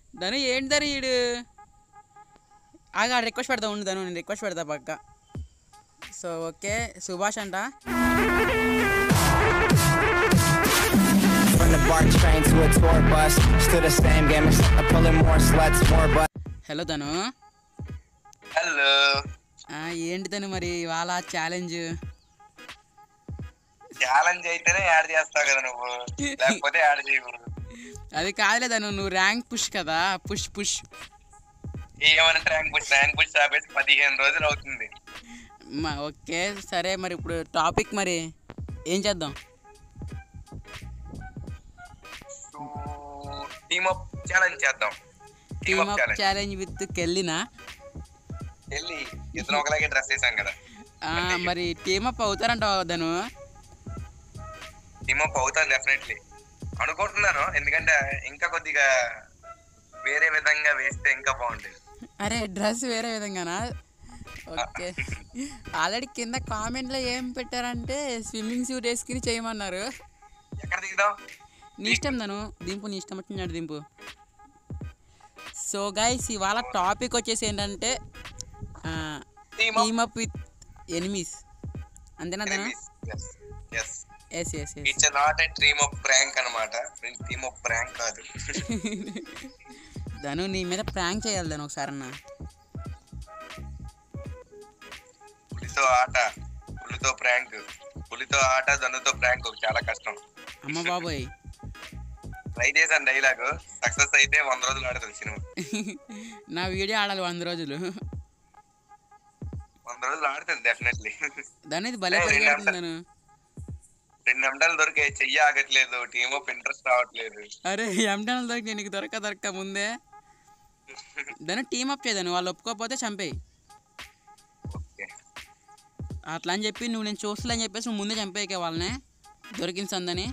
ధను ఏంటి ధను ఈడు ఆగా రిక్వెస్ట్ పెడతా ఉండు ధను నేను రిక్వెస్ట్ పెడతా పక్క సో ఓకే సుభాష్ అంట From the BART train to a tour bus, still the same game except I'm pulling more sluts, more butts. Hello Dhanu hello ఆ, ఏంటి ధను మరి ఇవాళ ఛాలెంజ్ ఛాలెంజ్ అయితేనే యాడ్ చేస్తావు కదా నువ్వు లేకపోతే యాడ్ చేయవు అది కాదులే ధను నువ్వు ర్యాంక్ పుష్ కదా పుష్ పుష్ ఏమైనా ర్యాంక్ పుష్ ర్యాంక్ పుష్ ఆపేసి పదిహేను రోజులు అవుతుంది మా ఓకే సరే మరి ఇప్పుడు టాపిక్ మరి ఏం చేద్దాం టీమ్ అప్ ఛాలెంజ్ చేద్దాం team team up up challenge challenge with కెళ్ళినా వెళ్ళి ఇద్దరు ఒకలాగే డ్రెస్ వేసాం కదా ఆ, మరి టీమ్ అప్ అవుతారంటావా ధను టీమ్ అప్ అవుతాను డెఫినెట్లీ అనుకుంటున్నాను ఎందుకంటే ఇంకా కొద్దిగా వేరే విధంగా వేస్తే ఇంకా బాగుండేది అరే డ్రెస్ వేరే విధంగానా ఓకే ఆల్రెడీ కింద కామెంట్లో ఏం పెట్టారంటే స్విమ్మింగ్ సూట్ వేసుకుని చేయమన్నారు ఎక్కడ దిగుదాం నీ ఇష్టం ధను దింపు నీ ఇష్టం వచ్చినట్టు దింపు సో గైస్ ఇవాళ టాపిక్ వచ్చేసి ఏంటంటే team up team up with enemies అంతేనా Dhanu yes yes yes yes yes it's not a team up prank అనమాట టీమ్ అప్ ప్రాంక్ కాదు ధను నీ మీద ప్రాంక్ చేయాలి ధను ఒకసారి అన్న పులితో ఆట పులితో ప్రాంక్ పులితో ఆట దన్నుతో ప్రాంక్ చాలా కష్టం అమ్మ బాబోయ్ ట్రై చేశాను డైలాగ్ సక్సెస్ అయితే వంద రోజులు ఆడుతుంది సినిమా నా వీడియో ఆడాలి వంద రోజులు వంద రోజులు ఆడుతుంది డెఫినెట్లీ దాని ఇది భలే ఏ, పరిగెడుతున్నాను రెండు నిమిషాలు దొరికే చెయ్యి ఆగట్లేదు టీమ్ అప్ ఇంట్రెస్ట్ రావట్లేదు అరే ఎంటనల్ దొరికి నీకు దొరక దొరక ముందే దాన్ని టీమ్ అప్ చేయదాను వాళ్ళు ఒప్పుకోకపోతే చంపేయి ఓకే అట్లా అని చెప్పి నువ్వు నేను చూస్తలే అని చెప్పేసి నువ్వు ముందే చంపేయకే వాళ్ళని దొరికిన సందని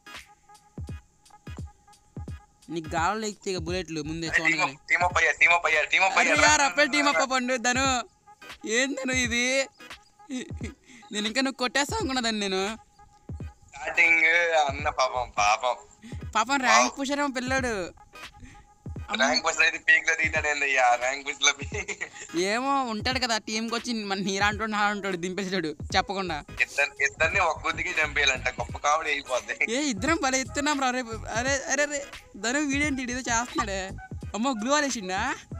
నీకు గాల్లో ఎక్కితే ఇక బుల్లెట్లు ముందే టీమ్ చూడగానే అప్ టీమ్ అప్ అయ్యారు టీమ్ అప్ అయ్యారు టీమ్ అప్ అరే అయ్యారు యార్ అప్పుడే టీమ్ అప్ పండు ధను ఏం ధను ఇది నేను ఇంకా నువ్వు కొట్టేస్తా అనుకున్నదాన్ని నేను స్టార్టింగ్ అన్న పాపం పాపం పాపం ర్యాంక్ పుషరేమో పిల్లాడు ర్యాంక్ బస్ అయితే పీక్ లో దిగుతాడేందయ్యా ర్యాంక్ బస్ లో ఏమో ఉంటాడు కదా టీంకి వచ్చి మన నీరా అంటాడు నా అంటాడు దింపేసాడు చెప్పకుండా ఇద్దరు ఇద్దరిని ఒక గుద్దికి చంపేయాలంట గొప్ప కావడి అయిపోద్ది ఏ ఇద్దరం భలే ఇస్తున్నాం రా అరే అరే అరే అరే ధను వీడేంటి ఈడు ఏదో చేస్తున్నాడే అమ్మో గ్లూ వేసిండా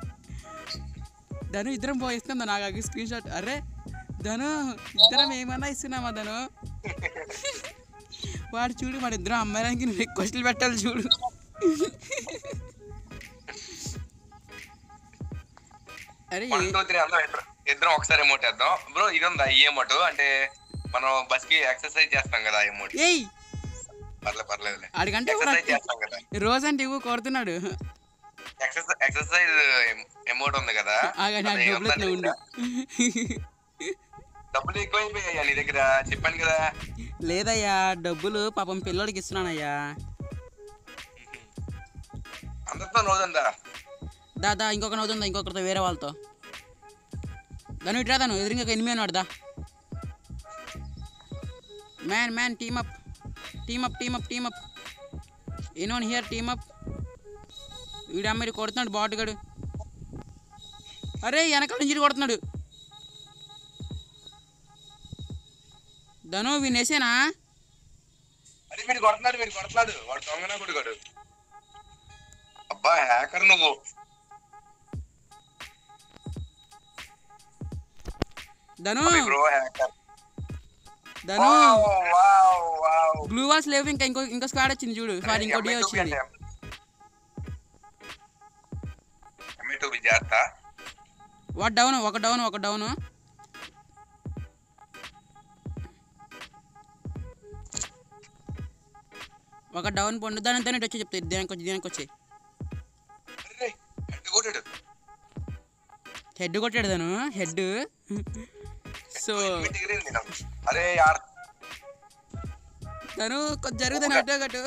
ధను ఇద్దరం పోయి ఇస్తున్నాం నాకు స్క్రీన్ షాట్ అరే ధను ఇద్దరం ఏమన్నా ఇస్తున్నామా ధను వాడు చూడు మన ఇద్దరం అమ్మాయిలకి నువ్వు రిక్వెస్ట్లు పెట్టాలి చూడు అరే వన్ టూ త్రీ అందరం ఇద్దరం ఇద్దరం ఒకసారి ఎమోట్ వేద్దాం బ్రో ఇది ఉందా ఈ ఎమోట్ అంటే మనం బస్ కి ఎక్సర్సైజ్ చేస్తాం కదా ఆ ఎమోట్ ఏయ్ పర్లేదు పర్లేదులే ఆడికంటే ఎక్సర్సైజ్ చేస్తాం కదా రోజంటే ఇవ్వు కొడుతున్నాడు ఎక్సర్సైజ్ ఎక్సర్సైజ్ ఎమోట్ ఉంది కదా ఆగండి అది నాకు ఉందా డబ్బులు నీ ఉండు దగ్గర? డబ్బులు ఎక్కువైపోయాయా నీ దగ్గర చెప్పాను కదా లేదయ్యా డబ్బులు పాపం పిల్లోడికి ఇస్తున్నానయ్యా అందరితో రోజందా దాదా ఇంకొక నవ్వుతుందా ఇంకొకరితో వేరే వాళ్ళతో దాని ఇటు రాదాను ఎదురుగా ఎనిమిది అన్నాడు దా man man team up team up team up team up anyone here team up వీడు అమ్మాయి కొడుతున్నాడు బాటుగాడు అరే వెనకాల నుంచి ఇటు కొడుతున్నాడు ధను వీనేసేనా అరే వీడు కొడుతున్నాడు వీడు కొడుతున్నాడు వాడు దొంగనా కొడుకోడు అబ్బా హ్యాకర్ నువ్వు Dhanu bro hacker Dhanu wow wow blue walls లేవు ఇంకా ఇంకో ఇంకో స్క్వాడ్ వచ్చింది చూడు సారీ ఇంకో డే వచ్చింది టూ జాగ్రత్త వాడు డౌన్ ఒక డౌన్ ఒక డౌన్ ఒక డౌన్ పండు దాని దాని వచ్చి చెప్తా దేనికి వచ్చి దేనికి వచ్చి అరే హెడ్ కొట్టాడు హెడ్ కొట్టాడు దాను హెడ్ సో హెల్మెట్ ఎగిరింది నాకు. అరే యార్ తను కొంచెం జరుగుతాను అటు అటు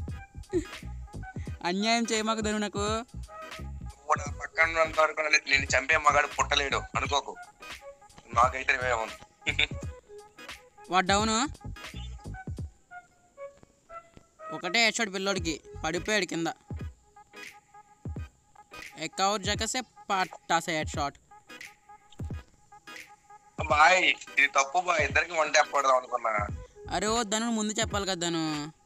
అన్యాయం చేయమాకు ధను నాకు కూడా పక్కన ఉన్నంత వరకు నన్ను- నిన్ను చంపే మగాడు పుట్టలేడు అనుకోకు నాకైతే ఇవే ఉంది వాడు డౌను ఒకటే హెడ్షాట్ పిల్లోడికి పడిపోయాడు కింద एक और जगह से पट्टा से हेडशॉट బాయ్ ఇది తప్పు బాయ్ ఇద్దరికి వన్ ట్యాప్ కొడదాం అనుకున్నా అరే ఓ ధను ముందు చెప్పాలి కదా ధను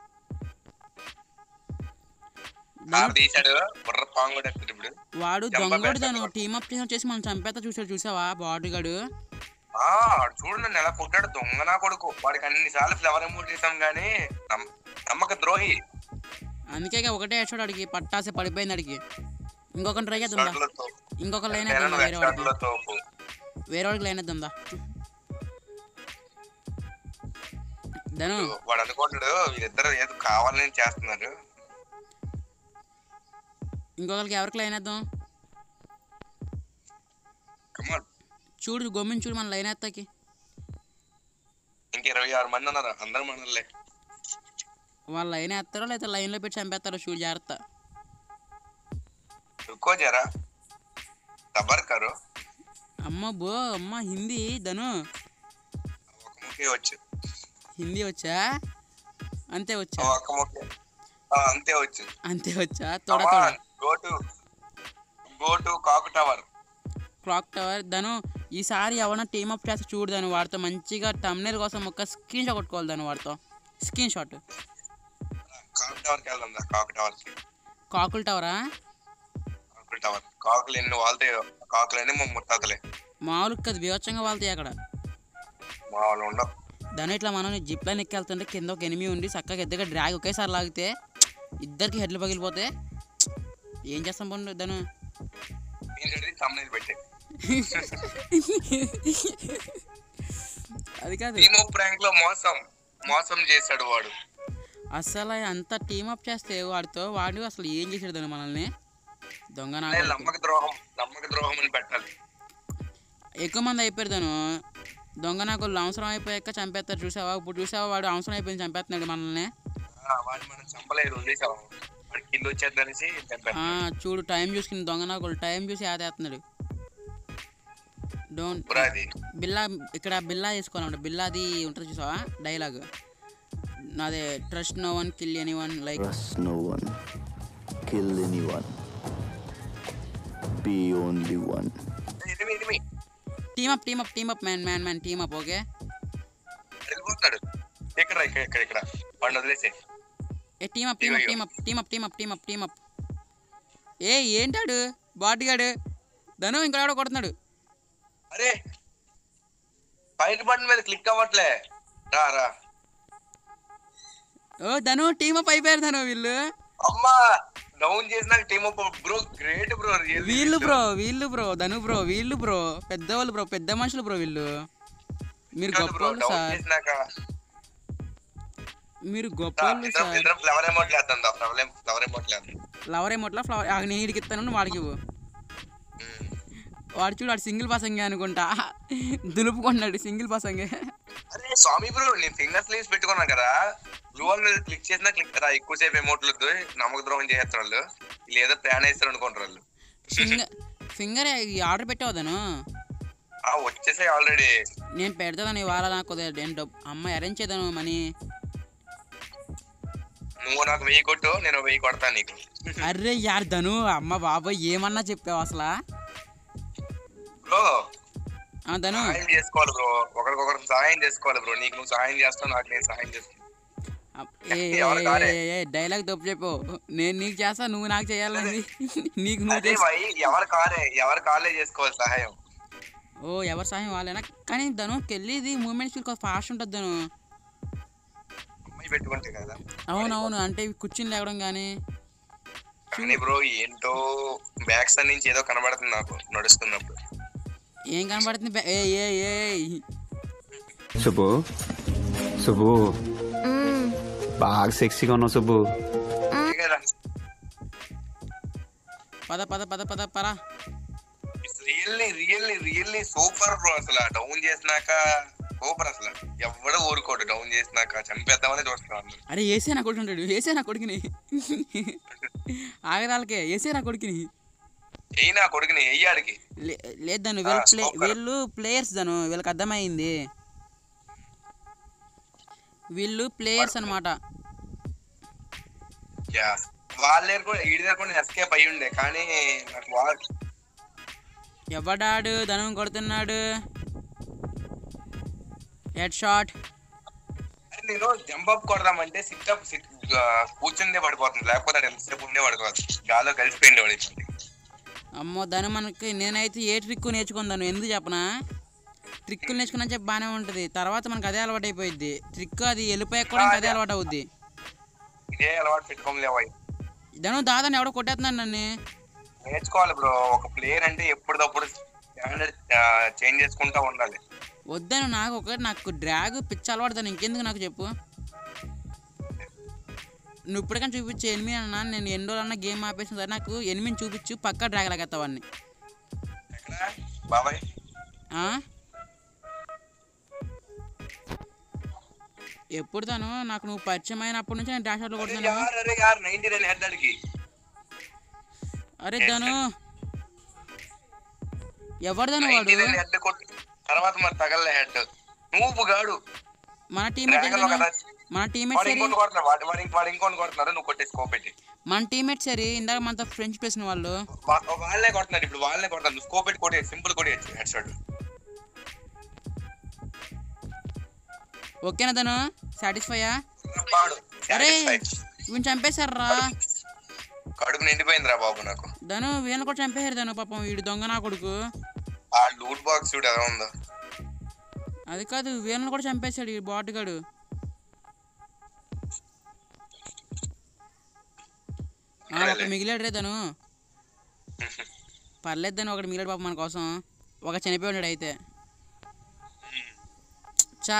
కార్ తీశాడు బుర్ర పాంగ్ కూడా ఎత్తాడు ఇప్పుడు వాడు జంప దొంగడు ధను పెట్టాడు. టీమ్ అప్ చేసి చేసి మనం చంపేత చూసాడు చూసావా బాడీ గాడు ఆ ఆడు చూడు నన్ను ఎలా కొట్టాడు దొంగ నా కొడుకు వాడికి అన్ని సార్లు ఫ్లవర్ ఎమోట్ చేసాం గానీ నమ్- నమ్మక ద్రోహి అందుకే ఇక ఒకటే హెడ్షాట్ అడిగి పట్టాసే పడిపోయింది అడిగి ఇంకొకటి ట్రై చేద్దాం షర్ట్లో తోపు. ఇంకొక లైన్ నేను వేద్దాం వేరే వాడికి షర్ట్లో తోపు వేరే వాడికి లైన్ వేద్దాం ధను వాడు అనుకుంటాడు వీళ్ళిద్దరు ఏదో కావాలని చేస్తున్నారు ఇంకొకరికి ఎవరికి లైన్ వేద్దాం కమాన్ చూడు గమ్మిని చూడు మన లైన్ ఎత్తాకి ఇంక ఇరవై ఆరు మంది ఉన్నారు అందరు మనలే వాళ్ళు లైన్ వేస్తారో లేదా లైన్లో పెట్టి చంపేస్తారో చూడు జాగ్రత్త రుకో జరా సబర్ కరు అమ్మ బో అమ్మ హిందీ ధను ఒక ముఖే వచ్చు హిందీ వచ్చా అంతే వచ్చా ఒక్క ముఖే ఆ, అంతే వచ్చు అంతే వచ్చా తోడ తోడ గో టు గో టు కాక్ టవర్ క్లాక్ టవర్ ధను ఈసారి ఎవరైనా టీమ్ అప్ చేస్తే చూడు దాను వాడితో మంచిగా తమ్నేల్ కోసం ఒక స్క్రీన్ షాట్ కొట్టుకోవాలి దాని వాడితో స్క్రీన్ షాట్ కాక్ టవర్ కి వెళ్దాం రా, కాక్ టవర్ కి కాకుల టవరా కాకుల టవర్ కాకులు ఎన్ని వాళ్తాయో కాకులు అన్ని మా ముత్తాతలే మామూలుగా కదా బీవచ్చంగా వాళ్తాయి అక్కడ మా వాళ్ళు ఉండవు దాని ఇట్లా మనం జిప్ లైన్ ఎక్కెళ్తుంటే కింద ఒక ఎనిమి ఉండి చక్కగా ఎద్దగా డ్రాగ్ ఒకేసారి లాగితే ఇద్దరికి హెడ్లు పగిలిపోతే ఏం చేస్తాం పండు దాను నేను తమ్ముని పెట్టే అది కాదు టీమ్ ప్రాంక్ లో మోసం మోసం చేశాడు వాడు అసలు అంత టీమ్ అప్ చేస్తే వాడితో వాడు అసలు ఏం చేసాడు దాన్ని మనల్ని దొంగ నా అదే కొడుకు. నమ్మక ద్రోహం నమ్మక ద్రోహం అని పెట్టాలి ఎక్కువ మంది అయిపోయారు తను దొంగ నాకు అవసరం అయిపోయాక చంపేస్తారు చూసావా ఇప్పుడు చూసావా వాడు అవసరం అయిపోయింది చంపేస్తున్నాడు మనల్ని ఆ, వాడిని మనం చంపలేదు వదిలేసాం వాడి కింద వచ్చేద్దనేసి చంపాం ఆ, చూడు టైం చూసుకుని దొంగ నాకు టైం చూసి ఆదేస్తున్నాడు డోంట్ పురాది బిల్లా ఇక్కడ బిల్లా వేసుకోవాలన్నమాట బిల్లాది ఉంటుంది చూసావా డైలాగ్ నాదే trust no one kill anyone like Trust no one. Kill anyone. Be only one. ఇది ఇది మీ team up team up team up man man man team up okay వెళ్ళిపోతున్నాడు ఇక్కడ ఇక్కడ ఇక్కడ ఇక్కడ వాడిని వదిలేసే ఏ team up team up team up team up team up team up team up ఏ ఏంటాడు బాటిగాడు ధను ఇంకోడెవడో కొడుతున్నాడు అరే ఫైట్ బటన్ మీద క్లిక్ అవ్వట్లే రా రా ఓ ధను టీమ్ అప్ అయిపోయారు ధను వీళ్ళు అమ్మా డౌన్ చేసినాక team up bro great bro వీళ్ళు బ్రో వీళ్ళు బ్రో ధను బ్రో వీళ్ళు బ్రో పెద్దవాళ్ళు బ్రో పెద్ద మనుషులు బ్రో వీళ్ళు మీరు బ్రో గొప్పవాళ్ళు డౌన్ సార్ చేసినాక మీరు గొప్పవాళ్ళు ఇద్దరం సార్ ఇద్దరం ఫ్లవర్ అమౌంట్ లేద్దాం ఫ్లవర్ ఫ్లవర్ అమౌంట్ లేద్దాం ఫ్లవర్ ఏమోట్లా ఫ్లవర్ ఆ, నేను వీడికి ఇస్తాను నువ్వు వాడికి ఇవ్వు ఉమ్. వాడు చూడు వాడు సింగిల్ పసంగే అనుకుంటా దులుపుకున్నాడు సింగిల్ పసంగే అరే స్వామి బ్రో నేను ఫింగర్ స్లీవ్స్ పెట్టుకున్నాను కదా బ్లూ వాల్ మీద క్లిక్ చేసినా క్లిక్ రా ఎక్కువసేపు ఎమౌంట్లు వద్దు నమ్మక ద్రోహం చేస్తారు వాళ్ళు వీళ్ళు ఏదో ప్లాన్ వేస్తారు అనుకుంటారు వాళ్ళు ఫింగర్ ఫింగర్ ఆర్డర్ పెట్టవదను ఆ వచ్చేసాయి ఆల్రెడీ నేను పెడతాను ఇవాళ నాకు కొద్దిగా నేను డబ్బు అమ్మాయి అరేంజ్ చేద్దాను మనీ నువ్వు నాకు వెయ్యి కొట్టు నేను వెయ్యి కొడతాను నీకు అర్రే యార్ ధను అమ్మ బాబాయ్ ఏమన్నా చెప్పావు అసలు బ్రో ఆ ధను సహాయం చేసుకోవాలి బ్రో ఒకరికొకరు సహాయం చేసుకోవాలి బ్రో నీకు నువ్వు సహాయం చేస్తావు నాకు నేను సహాయం చేస్తాను ఏ ఎవరు కారే? డైలాగ్ తప్పు చెప్పు నేను నీకు చేస్తా నువ్వు నాకు చేయాలని నీకు నువ్వు అదే చేసి భయ్ ఎవరి కారే ఎవరి కాలే చేసుకోవాలి సహాయం ఓ ఎవరి సహాయం వాళ్ళైనా కానీ ధను వెళ్ళేది మూమెంట్స్ కొంచెం ఫాస్ట్ ఉంటుంది ధను అమ్మాయి పెట్టుకుంటే కదా అవునవును అంటే కూర్చుని లేవడం కానీ కానీ బ్రో ఏంటో బ్యాక్స్ నుంచి ఏదో కనబడుతుంది నాకు నడుస్తున్నప్పుడు ఏం కనబడుతుంది బే- ఏ ఏ ఏ సుబ్బు సుబ్బు బాగా సెక్సీగా ఉన్నావు సుబ్బు అంతే కదా పద పద పద పద పరా really really really super bro అసలు డౌన్ చేసినాక సూపర్ అసలు ఎవడో ఊరుకోడు డౌన్ చేసినాక చంపేద్దామని చూస్తున్నాను అందరూ. అరే ఏసే నా కొడుకు ఉంటాడు ఏసే నా కొడుకుని ఆగరాలకే ఏసే నా కొడుకుని ఎయ్యి నా కొడుకుని ఎయ్యాడికి లే- లేదు దాను వీళ్ళు ఆ, ప్లే super. వీళ్ళు ప్లేయర్స్ దాను వీళ్ళకి అర్థమైంది వీళ్ళు ప్లేయర్స్ అనమాట యా వాళ్ళ దగ్గర కూడా ఈడి దగ్గర కూడా ఎస్కేప్ అయ్యి ఉండే కానీ నాకు వాళ్ళ ఎవడాడు ధనం కొడుతున్నాడు హెడ్ షాట్ అరే నేను జంప్ అప్ కొడదామంటే సిట్ అప్ సిట్ కూర్చుందే పడిపోతుంది లేకపోతే అది ఎంతసేపు ఉండే పడిపోతుంది గాలో కలిసిపోయింది వాడి అమ్మో ధనం మనకి నేనైతే ఏ ట్రిక్ నేర్చుకుందాను ఎందుకు చెప్పనా ట్రిక్కులు నేర్చుకున్నా చెప్పి బాగానే ఉంటుంది తర్వాత మనకు అదే అలవాటు అయిపోయింది ట్రిక్ అది వెళ్ళిపోయాక కూడా ఇంకా అదే అలవాటు అవుద్ది ఇదే అలవాటు పెట్టుకోలేవా ధను దాదాని ఎవడో కొట్టేస్తున్నాడు నన్ను నేర్చుకోవాలి బ్రో ఒక ప్లేయర్ అంటే ఎప్పటికప్పుడు స్టాండర్డ్ చేంజ్ చేసుకుంటా ఉండాలి వద్దాను నాకు ఒకటి నాకు డ్రాగ్ పిచ్చి అలవాడుతాను ఇంకెందుకు నాకు చెప్పు నువ్వు ఇప్పటికైనా చూపించు ఎనిమిది అన్న నేను ఎన్ని రోజులన్నా గేమ్ ఆపేసిన సరే నాకు ఎనిమిది చూపించు పక్కా డ్రాగ్ లాగేస్తావాడిని ఎక్కడ బాబాయ్ ఆ? ఎప్పుడు తను నాకు నువ్వు పరిచయం అయినప్పటి నుంచి నేను డాష్ అవుట్లో అరే కొడుతున్నాను యార్ అరే యార్ నైన్టీ నైన్ హెడ్ అడిగి అరే ధను ఎవరు ధను వాడు నైన్టీ నైన్ హెడ్ కొట్టి తర్వాత మరి తగలే హెడ్ నువ్వు గాడు మన టీమేట్ డ్రాగన్ లో కదా మన టీమేట్ వాడు సరి ఇంకోటి కొడుతున్నాడు వాడు వాడు ఇంకో- వాడు ఇంకోటి కొడుతున్నాడు నువ్వు కొట్టేసి పెట్టి మన టీమేట్ సరి ఇందాక మనతో ఫ్రెండ్స్ చేసిన వాళ్ళు వాళ్ళే కొడుతున్నారు ఇప్పుడు వాళ్ళే కొడుతున్నారు నువ్వు స్కోప్ పెట్టి కొట్టేసి సింపుల్ కొట్టేయచ్చు హెడ్ షాట్ ఓకేనా ధను సాటిస్ఫైయా పాడు అరే Satisfied. వీడిని చంపేశారా కడుపు నిండిపోయిందిరా బాబు నాకు ధను వీళ్ళని కూడా చంపేశారు ధను పాపం వీడు దొంగ నా కొడుకు ఆ లూట్ బాక్స్ చూడు ఎలా ఉందో అది కాదు వీళ్ళని కూడా చంపేశాడు ఈ బాటుగాడు ఆ, ఒక మిగిలాడు రే తను పర్లేదు తను ఒకటి మిగిలాడు పాప మన కోసం ఒక చనిపోయాడు అయితే చా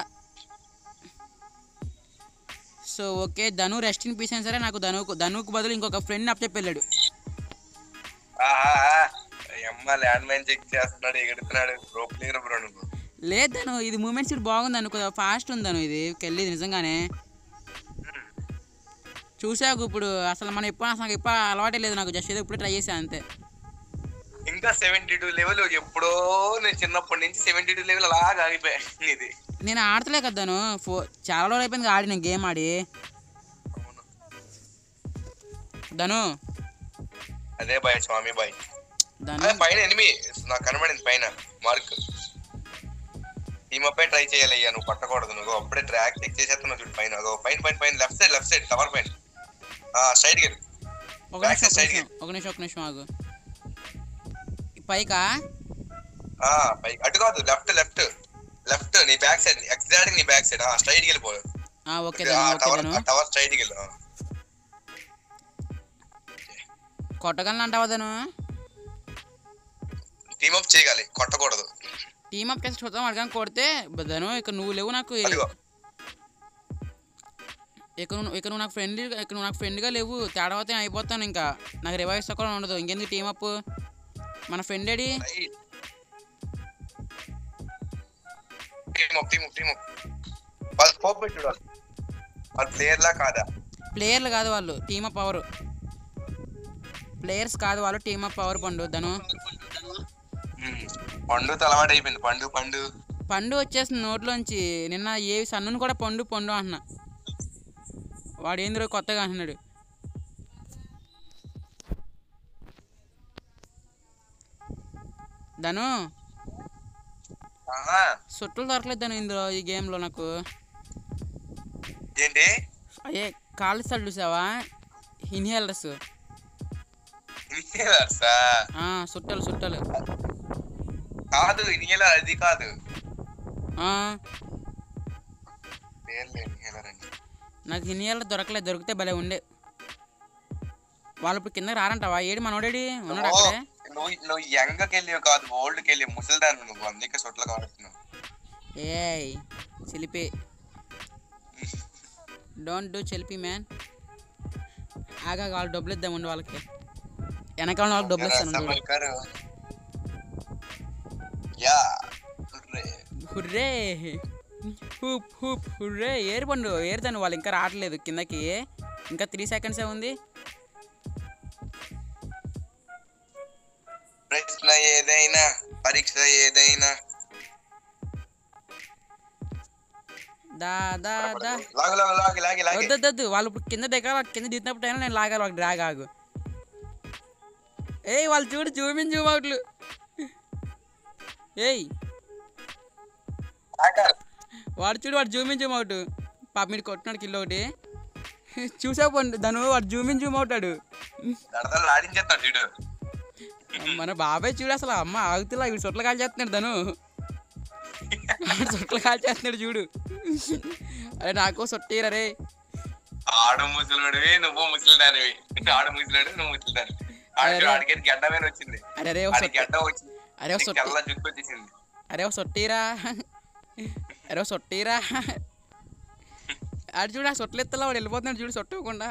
so okay Dhanu rest in peace అయినా సరే నాకు ధనుకు ధనుకు బదులు ఇంకొక ఫ్రెండ్ అప్ చెప్పి వెళ్ళాడు అమ్మ ల్యాండ్ మైన్ చెక్ చేస్తున్నాడు ఎగుడుతున్నాడు ప్రో ప్లేయర్ బ్రో నువ్వు లేదు ధను ఇది మూమెంట్స్ ఇప్పుడు బాగుంది అను కొద్దిగా ఫాస్ట్ ఉంది ధను ఇది వెళ్ళేది నిజంగానే చూసాకు ఇప్పుడు అసలు మనం ఎప్పుడు అసలు ఎప్పుడు అలవాటే లేదు నాకు జస్ట్ ఏదో ఇప్పుడు ట్రై చేసా అంతే ఇంకా సెవెంటీ టూ లెవెల్ ఎప్పుడో నేను చిన్నప్పటి నుంచి సెవెంటీ టూ లెవెల్ అలాగా ఆగిపోయాను ఇది నేను ఆడతలే కదా ధను ఫో చాలా రోజులు అయిపోయింది ఆడి నేను గేమ్ ఆడి ధను అదే బాయ్ స్వామి బాయ్ ధను అదే పైన ఎనిమి నాకు కనబడింది పైన మార్క్ ఈమెపై ట్రై చేయాలి అయ్యా నువ్వు పట్టకూడదు నువ్వు అప్పుడే ట్రాక్ చెక్ చేసేస్తున్నావు చూడు పైన అదో పైన పైన పైన left side left side tower పైన సైడ్ కి ఒక back నిమిషం ఒక side నిమిషం ఒక నిమిషం ఒక నిమిషం ఆగు పైకా పై అటు కాదు లెఫ్ట్ లెఫ్ట్ లెఫ్ట్ నీ బ్యాక్ సైడ్ ఎగ్జాక్ట్ నీ బ్యాక్ సైడ్ స్ట్రైట్ కి వెళ్ళిపో ఆ, okay Dhanu okay tower Dhanu tower straight కి వెళ్ళు ఆ. కొట్టగలను అంటావా ధను టీమ్ అప్ చేయగాలి కొట్టకూడదు టీమ్ అప్ చేసి చూద్దాం అడగాని కొడితే ధను ఇక నువ్వు లేవు నాకు అదిగో ఇక నువ్వు ఇక నువ్వు నాకు ఫ్రెండ్ ఇక నువ్వు నాకు ఫ్రెండ్గా లేవు తేడా అయితే నేను అయిపోతాను ఇంకా నాకు రివైవ్ కూడా ఉండదు ఇంకెందుకు టీమ్ అప్ మన ఫ్రెండ్ ఏడి right team up team up team up వాళ్ళు పోపు పెట్టుడు వాళ్ళు వాళ్ళు ప్లేయర్ లా కాదా ప్లేయర్లు కాదు వాళ్ళు టీమ్ అప్ పవర్ ప్లేయర్స్ కాదు వాళ్ళు టీమ్ అప్ పవర్ పండు ధను ఉమ్. పండు అలవాటు అయిపోయింది పండు పండు పండు వచ్చేసింది నోట్లోంచి నిన్న ఏ సన్నుని కూడా పండు పండు అంటున్నా వాడు ఏందిరో కొత్తగా అంటున్నాడు ధను ఆహా. సుట్టలు దొరకలేదు ధను ఇందులో ఈ గేమ్లో నాకు ఏంటి అయ్యే కాళ్ళు సళ్ళు చూసావా ఇన్హేలర్స్ ఇన్హేలర్సా సుట్టలు సుట్టలు కాదు ఇన్హేలర్ అది కాదు ఆ, పేర్లే ఇన్హేలర్ అంటే నాకు ఇన్హేలర్ దొరకలేదు దొరికితే భలే ఉండే వాళ్ళు ఇప్పుడు కిందకి రారంటావా ఏడి మనోడేడి ఉన్నాడు ఓ, అక్కడే నువ్వు నువ్వు యంగ్ కెళ్ళి కాదు ఓల్డ్ కెళ్ళి ముసలిదాన్ని నువ్వు అందుకే సొట్లు కాడుతున్నావు ఏయ్ చిలిపి డోంట్ డూ చిలిపి మ్యాన్ ఆగా వాళ్ళు డబ్బులు ఇద్దాం ఉండి వాళ్ళకి వెనకాల వాళ్ళకి డబ్బులు ఇస్తాను చూడు. సమల్కర్ యా కుర్రే. హుర్రే హూప్ హూప్ హుర్రే ఏరు పండు ఏరుతాను వాళ్ళు ఇంకా రావట్లేదు కిందకి ఇంకా త్రీ సెకండ్సే ఉంది ప్రశ్న ఏదైనా పరీక్ష ఏదైనా దా దా దా లాగు లాగు లాగి లాగి లాగి వద్దు వద్దు, వద్దు వాళ్ళు ఇప్పుడు కింద దిగాలి కింద దిగినప్పుడు అయినా నేను లాగాలి ఒక డ్రాగ్ ఆగు ఏయ్ వాళ్ళు చూడు జూమిన్ జూమ్ అవుట్లు ఏయ్ లాగాలి. వాడు చూడు వాడు జూమిన్ జూమ్ అవుట్ పాప మీరు కొట్టినాడు కిలో ఒకటి చూసా పోండి దాను వాడు జూమిన్ జూమ్ అవుతాడు దడదలు ఆడించేస్తాడు చూడు మన బాబాయ్ చూడు అసలు అమ్మ ఆగుతులా వీడు సొట్లు కాల్ చేస్తున్నాడు తను సొట్లు కాల్ చేస్తున్నాడు చూడు అరే నాకు సొట్టేరా రే ఆడు ముసలుడివి నువ్వు ముసలిదానివి ఆడు ముసలుడు నువ్వు ముసలిదానివి ఆడు అరే. ఆడికి గడ్డ మీద వచ్చింది అరే రే ఒక ఆడికి సొట్ట గడ్డ వచ్చింది అరే ఒక నీకు సొట్టి తెల్ల జుట్టు వచ్చేసింది అరే ఒక సొట్టీరా అరే ఒక సొట్టీరా ఆడు చూడు ఆ సొట్లు ఎత్తలా వాడు వెళ్ళిపోతున్నాడు చూడు సొట్టకుండా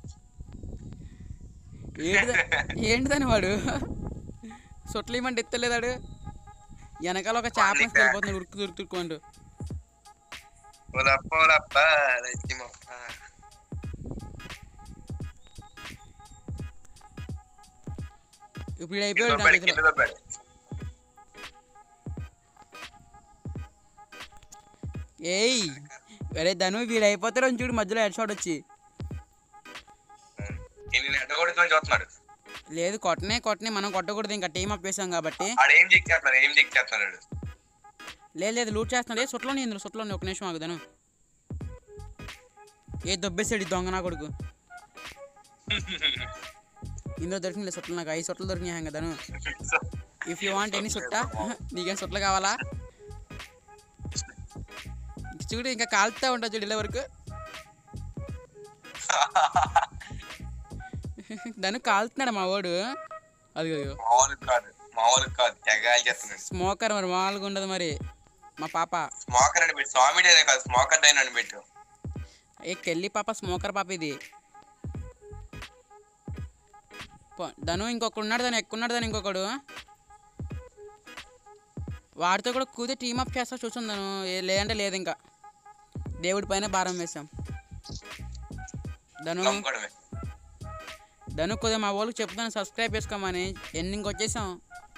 ఏంటి ఏంటిదని వాడు సొట్లు ఇవ్వమంటే ఎత్తలేదాడు వెనకాల ఒక చేప వేసుకొని వెళ్ళిపోతున్నాడు ఉరుకు ఉరుకు ఉరుకుంటూ ఓలప్ప ఓలప్ప రెచ్చిమప్ప. ఇప్పుడు కింద అయిపోయాడు నా దొబ్బాడు, చేతిలో. కింద దొబ్బాడు. ఏయ్ అరే ధను వీడు అయిపోతాడు చూడు మధ్యలో హెడ్ షాట్ వచ్చి ఈయన ఎడ్డగొడుకొని చూస్తున్నాడు లేదు కొట్టనే కొట్టనే మనం కొట్టకూడదు ఇంకా టీం అప్ వేసాం కాబట్టి ఆడు ఏం చెక్ చేస్తున్నాడు ఏం చెక్ చేస్తున్నాడు లేదు లేదు లూట్ చేస్తున్నాడు ఏ సుట్లోనే ఇందులో సుట్లోనే ఒక నిమిషం ఆగుదాను ఏ దొబ్బేసాడు ఈ దొంగ నా కొడుకు ఇందులో దొరికింది సుట్లు నాకు ఐదు సుట్లు దొరికినాయి కదను ఇఫ్ యూ వాంట్ ఎనీ సుట్ట నీకేం సుట్లు కావాలా చూడు ఇంకా కాలుతా ఉంటా చూడు ఇలా వరకు దాన్ని కాలుతున్నాడు మా వాడు అది మామూలు కాదు మామూలు కాదు తెగాలి చేస్తున్నాడు స్మోకర్ మరి మామూలుగా ఉండదు మరి మా పాప స్మోకర్ అని పెట్టు స్వామి డైనా కాదు స్మోకర్ డైన్ అని పెట్టు ఏ కెళ్ళి పాప స్మోకర్ పాప ఇది పో- ధను ఇంకొకడు ఉన్నాడు దాని ఎక్కున్నాడు దాని ఇంకొకడు వాడితో కూడా కూతే టీమ్ అప్ చేస్తా చూసుందాను ఏ లేదంటే లేదు ఇంకా దేవుడి పైన భారం వేసాం ధను నమ్ముకోవడమే ధను కొద్దిగా మా వాళ్ళకి చెప్తాను సబ్స్క్రైబ్ చేసుకోమని ఎండింగ్ వచ్చేసాం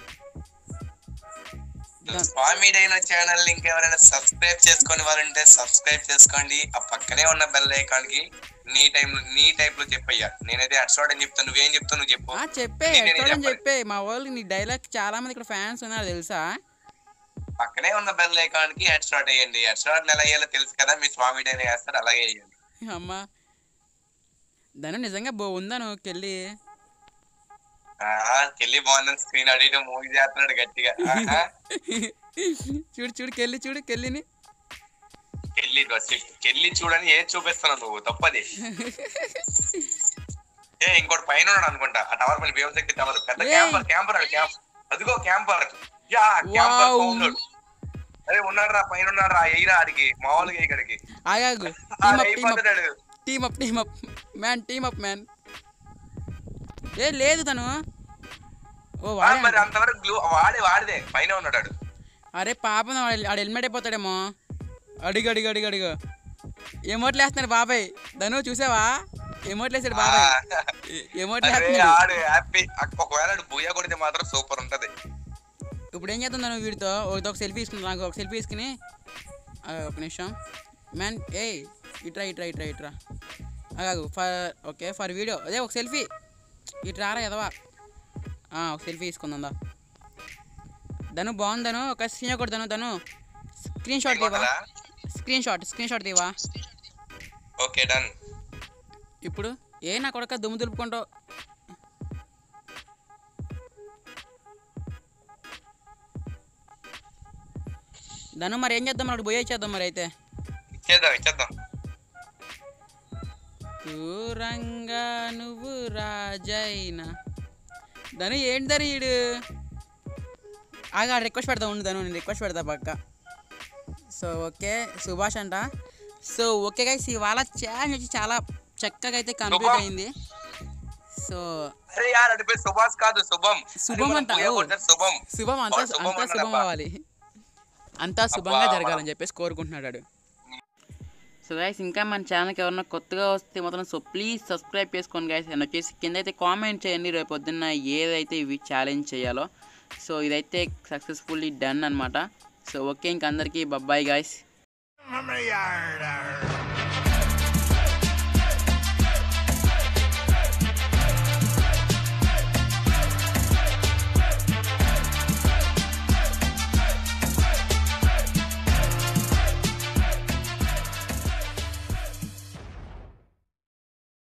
ధన్- స్వామి డైన ఛానల్ లింక్ ఎవరైనా సబ్స్క్రైబ్ చేసుకొని వాళ్ళంటే సబ్స్క్రైబ్ చేసుకోండి ఆ పక్కనే ఉన్న బెల్ ఐకాన్ కి నీ టైం నీ టైప్ లో చెప్పయ్యా నేనైతే అట్సాడ్ అని చెప్తాను నువ్వేం చెప్తావు నువ్వు చెప్పు ఆ, చెప్పే నేనే ఎక్కడని చెప్పాలి. చెప్పే మా వాళ్ళు నీ డైలాగ్ చాలా మంది ఇక్కడ ఫ్యాన్స్ ఉన్నారు తెలుసా పక్కనే ఉన్న బెల్ ఐకాన్ కి హెడ్ షాట్ వేయండి హెడ్ షాట్ ఎలా వేయాలో తెలుసు కదా మీ స్వామి డైన వేస్తారు అలాగే వేయండి అమ్మా ధను నిజంగా బో ఉందాను కెళ్ళి ఆహా, కెళ్ళి బాగుందని స్క్రీన్ అడిగి మూవీ చేస్తున్నాడు గట్టిగా ఆహా, చూడు చూడు కెళ్ళి చూడు కెళ్ళిని కెళ్ళి బస్ కెళ్ళి చూడని ఏది చూపిస్తున్నావు నువ్వు తప్పది ఏ ఇంకోటి పైన ఉన్నాడు అనుకుంటా ఆ టవర్ పైన భీమశక్తి టవర్ పెద్ద ఏయ్. క్యాంపర్ క్యాంపర్ అది క్యాంప్ అదిగో క్యాంపర్ యా క్యాంపర్ వావ్. ఫౌండ్ అరే ఉన్నాడు రా పైన ఉన్నాడు రా ఎయిరా ఆడికి మామూలుగా ఇక్కడికి ఆగాగు ఆడు టీమ్ అప్ టీమ్ అప్ అయిపోతున్నాడు team up team up man team up man ఏ లేదు తను ఓ ఆ, వాడే మరి అంతవరకు గ్లూ వాడే వాడిదే పైన ఉన్నాడు ఆడు. అరే పాపం వాడు ఆడు హెల్మెట్ అయిపోతాడేమో అడిగు అడిగు అడిగు అడిగు ఎమోట్లు వేస్తున్నాడు బాబాయ్ ధను చూసావా ఎమోట్లు వేసాడు బాబాయ్ ఎ- ఎమోట్లు అరే వేస్తున్నాడు ఆడు హ్యాపీ ఒకవేళ ఆడు బూయా కొడితే మాత్రం సూపర్ ఉంటది ఇప్పుడు ఏం చేద్దాం ధను వీడితో ఒక సెల్ఫీ తీసుకున్నా నాకు ఒక సెల్ఫీ తీసుకుని ఆ, ఒక నిమిషం మ్యాన్ ఏయ్ ఇట్రా ఇట్రా ఇట్రా ఇట్రా అగాగు ఫర్ ఓకే ఫర్ వీడియో అదే ఒక సెల్ఫీ ఇట్రారా ఎదవా ఆ, ఒక సెల్ఫీ తీసుకుందా ధను బాగుందను ఒక screen shot Dhanu Dhanu screen shot తీవా ఏమంటారా? స్క్రీన్ షాట్ స్క్రీన్ షాట్ తీవా ఓకే డన్ ఇప్పుడు ఏ నా కొడక దుమ్ము దులుపుకుంటావు ధను మరి ఏం చేద్దాం మరి పోయి చేద్దాం మరి అయితే ఇచ్చేద్దాం ఇచ్చేద్దాం దూరంగా నువ్వు రాజైనా ధను ఏంటి ధను ఈడు ఆగా రిక్వెస్ట్ పెడతా ఉండు ధను నేను రిక్వెస్ట్ పెడతా పక్క సో ఓకే సుభాష్ అంట సో ఓకే గైస్ ఇవాళ ఛాలెంజ్ వచ్చి చాలా చక్కగా అయితే కంప్లీట్ శుభం. అయింది సో అరే యార్ అటు పేరు సుభాష్ కాదు శుభం శుభం అరే మనం అంట, బూయా ఓ. కొడితే శుభం శుభం అంతా వాడు శుభం అంతా అన్నాడు శుభం అబ్బా. అవ్వాలి అంతా శుభంగా అబ్బా, జరగాలని చెప్పేసి కోరుకుంటున్నాడు వాడు. సో గైస్ ఇంకా మన ఛానల్కి ఎవరన్నా కొత్తగా వస్తే మాత్రం సో ప్లీజ్ సబ్స్క్రైబ్ చేసుకోండి గైస్ అండ్ వచ్చేసి కింద అయితే కామెంట్ చేయండి రేపు పొద్దున్న ఏదైతే ఇవి ఛాలెంజ్ చేయాలో సో ఇదైతే సక్సెస్ఫుల్లీ డన్ అనమాట సో ఓకే ఇంక అందరికీ బబ్బాయి గాయస్ Mamma yarda.